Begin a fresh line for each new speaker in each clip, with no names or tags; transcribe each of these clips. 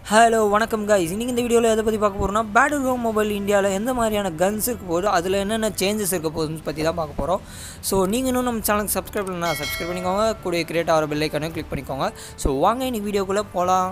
hello வணக்கம் guys இன்றைக்கி இந்த வீடியோவில் எதை பற்றி பார்க்க போகிறோம்னா பேட்டில் கிரவுண்ட் மொபைல் இந்தியாவில் எந்த மாதிரியான கன்ஸ் இருக்க போகுது அதில் என்னென்ன சேஞ்சஸ் இருக்க போகுதுன்னு பற்றி தான் பார்க்க போகிறோம் ஸோ நீங்கள் இன்னும் நம்ம சேனலுக்கு சப்ஸ்கிரைப் பண்ணா சப்ஸ்கிரைப் பண்ணிக்கோங்க கூட கிரியேட் ஆகிற பெல்லைக்கானே கிளிக் பண்ணிக்கோங்க ஸோ வாங்க இன்னைக்கு வீடியோக்குள்ளே போகலாம்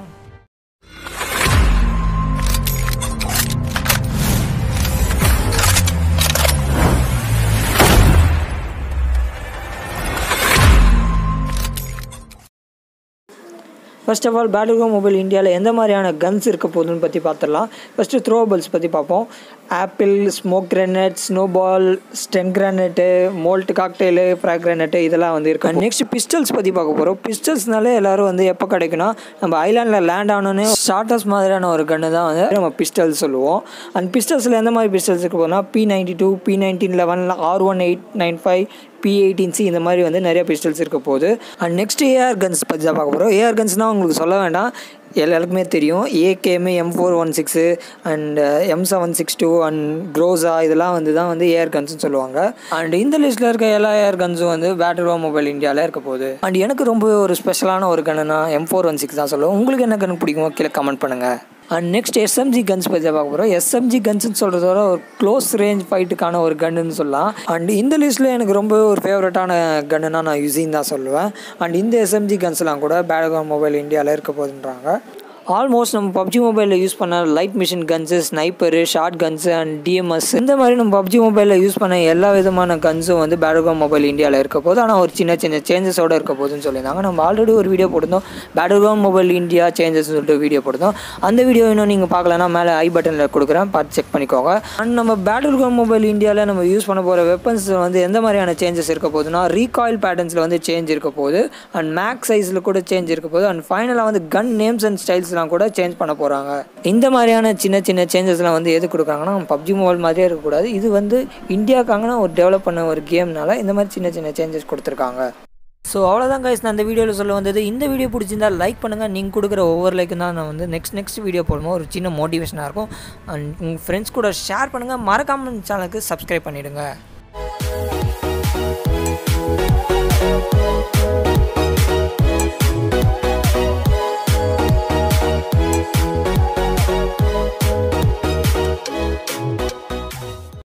first of all battle mobile இந்தியாவில் எந்த மாதிரியான கன்ஸ் இருக்க போகுதுன்னு பற்றி பார்த்துடலாம் ஃபஸ்ட்டு த்ரோபல்ஸ் பற்றி பார்ப்போம் apple smoke grenade snowball stun grenade molotov cocktail frag grenade இதெல்லாம் வந்து இருக்கு நெக்ஸ்ட் பிஸ்டல்ஸ் பற்றி பார்க்க போகிறோம் பிஸ்டல்ஸ்னாலே எல்லோரும் வந்து எப்போ கிடைக்குன்னா நம்ம ஐலாண்டில் லேண்ட் ஆனோன்னே ஷார்ட்டஸ்ட் மாதிரியான ஒரு கன்று தான் வந்து நம்ம பிஸ்டல் சொல்லுவோம் அண்ட் பிஸ்டல்ஸில் எந்த மாதிரி பிஸ்டல்ஸ் இருக்க போகுதுன்னா P ninety two P nineteen eleven R one eight nine five P eighteen C இந்த மாதிரி வந்து நிறைய பிஸ்டல்ஸ் இருக்க போகுது அண்ட் நெக்ஸ்ட் ஏஆர் கன்ஸ் பற்றி தான் பார்க்க போகிறோம் ஏஆர் கன்ஸ்னால் உங்களுக்கு சொல்ல வேண்டாம் எல்லாருக்குமே தெரியும் AKM M four one six and M seven six two and Groza இதெல்லாம் வந்து தான் வந்து ஏஆர் கன்ஸ்னு சொல்லுவாங்க அண்ட் இந்த லிஸ்ட்டில் இருக்க எல்லா ஏஆர் கன்ஸும் வந்து பேட்டரி மொபைல் இந்தியாவில் இருக்க போகுது அண்ட் எனக்கு ரொம்ப ஒரு ஸ்பெஷலான ஒரு கன்னுனா எம் ஃபோர் ஒன் சிக்ஸ் தான் சொல்லுவேன் உங்களுக்கு என்ன கன்று பிடிக்குமோ கீழே கமெண்ட் பண்ணுங்கள் அண்ட் நெக்ஸ்ட் எஸ்எம்ஜி கன்ஸ் பற்றி பார்க்க போகிறோம் எஸ்எம்ஜி கன்ஸ்னு சொல்கிறதோட ஒரு க்ளோஸ் ரேஞ்ச் ஃபைட்டுக்கான ஒரு கன்னுன்னு சொல்லலாம் அண்ட் இந்த லிஸ்ட்டில் எனக்கு ரொம்ப ஒரு ஃபேவரட்டான கன்னுனா நான் யூஸிங் தான் சொல்லுவேன் அண்ட் இந்த எஸ்எம்ஜி கன்ஸ்லாம் கூட பேடகான் மொபைல் இந்தியாவில் இருக்க போகுதுன்றாங்க ஆல்மோஸ்ட் நம்ம பப்ஜி மொபைலில் யூஸ் பண்ண light machine guns sniper shotguns and DMRs இந்த மாதிரி நம்ம பப்ஜி மொபைலில் யூஸ் பண்ண எல்லா விதமான கன்ஸும் வந்து பேடகான் மொபைல் இந்தியாவில் இருக்க போது ஆனால் ஒரு சின்ன சின்ன சேஞ்சஸோடு இருக்க போதுன்னு சொல்லியிருந்தாங்க நம்ம ஆல்ரெடி ஒரு வீடியோ போட்டிருந்தோம் பேடகான் மொபைல் இந்தியா சேஞ்சஸ் சொல்லிட்டு வீடியோ போட்டிருந்தோம் அந்த வீடியோ இன்னும் நீங்கள் பார்க்கலன்னா மேலே ஐ பட்டனில் கொடுக்குறேன் பார்த்து செக் பண்ணிக்கோங்க அண்ட் நம்ம பேட்டில் மொபைல் இந்தியாவில் நம்ம யூஸ் பண்ண போகிற வெப்பன்ஸ் வந்து எந்த மாதிரியான சேஞ்சஸ் இருக்க போகுதுன்னா ரீகாயில் பேட்டர்ன்ஸில் வந்து சேஞ்ச் இருக்க போகுது அண்ட் மேக் சைஸில் கூட சேஞ்ச் இருக்க போகுது அண்ட் ஃபைனலாக வந்து கன் நேம்ஸ் அண்ட் ஸ்டைல்ஸ்லாம் கூட சேஞ்ச் பண்ண போகிறாங்க இந்த மாதிரியான சின்ன சின்ன சேஞ்சஸ்லாம் வந்து எது கொடுக்குறாங்கன்னா பப்ஜி மொபைல் மாதிரியே இருக்கக்கூடாது இது வந்து இந்தியாக்காங்கன்னா ஒரு டெவலப் பண்ண ஒரு கேம்னால இந்த மாதிரி சின்ன சின்ன சேஞ்சஸ் கொடுத்துருக்காங்க ஸோ அவ்வளோதான் கைஸ் நான் இந்த வீடியோவில் சொல்ல வந்தது இந்த வீடியோ பிடிச்சிருந்தா லைக் பண்ணுங்கள் நீங்கள் கொடுக்குற ஒவ்வொரு லைக்கும் தான் நான் வந்து நெக்ஸ்ட் நெக்ஸ்ட் வீடியோ போடும்போது ஒரு சின்ன மோட்டிவேஷனாக இருக்கும் அண்ட் உங்கள் ஃப்ரெண்ட்ஸ் கூட ஷேர் பண்ணுங்கள் மறக்காமல் சேனலுக்கு சப்ஸ்கிரைப் பண்ணிவிடுங்க